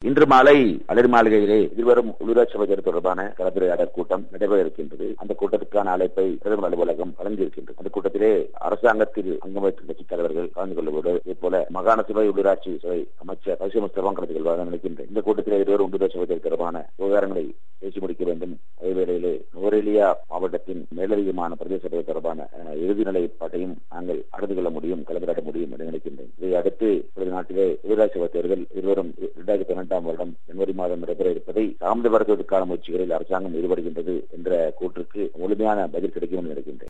இன்று மாலை அலரி மாளிகையிலே எதிர்வரும் உள்ளூராட்சி சபை தேர்தல் தொடர்பான கலந்துரையாடல் கூட்டம் நடைபெற இருக்கின்றது அந்த கூட்டத்திற்கான அழைப்பை பிரதமர் அலுவலகம் வழங்கியிருக்கின்றது அந்த கூட்டத்திலே அரசாங்கத்தில் அங்கம் வகிக்கும் கட்சித் தலைவர்கள் கலந்து கொள்வதோடு இதே போல மாகாண சபை உள்ளூராட்சி சபை அமைச்சர் பரிசு முஸ்தபா கலந்து கொள்வதாக நினைக்கின்றேன் இந்த கூட்டத்திலே இருவரும் உள்ளூராட்சி சபை தேர்தல் தொடர்பான விவகாரங்களை பேசி முடிக்க வேண்டும் அதே வேளையிலே நுவரெலியா மாவட்டத்தின் மேலதிகமான பிரதேச சபை தொடர்பான அஹ், இறுதிநிலை பாட்டையும் நாங்கள் அறிந்து கொள்ள முடியும் கலந்துரையாட முடியும் என்று நினைக்கின்றேன் இதை அடுத்து இப்பொழுது நாட்டிலே உள்ளூராட்சி சபை தேர்தல் இருவரும் இரண்டாயிரத்தி பன்னெண்டாம் வருடம் ஜனவரி மாதம் நடைபெற இருப்பதை தாமதப்படுத்துவதற்கான முயற்சிகளில் அரசாங்கம் ஈடுபடுகின்றது என்ற கூற்றுக்கு முழுமையான பதில் கிடைக்கும் என்று நினைக்கின்றேன்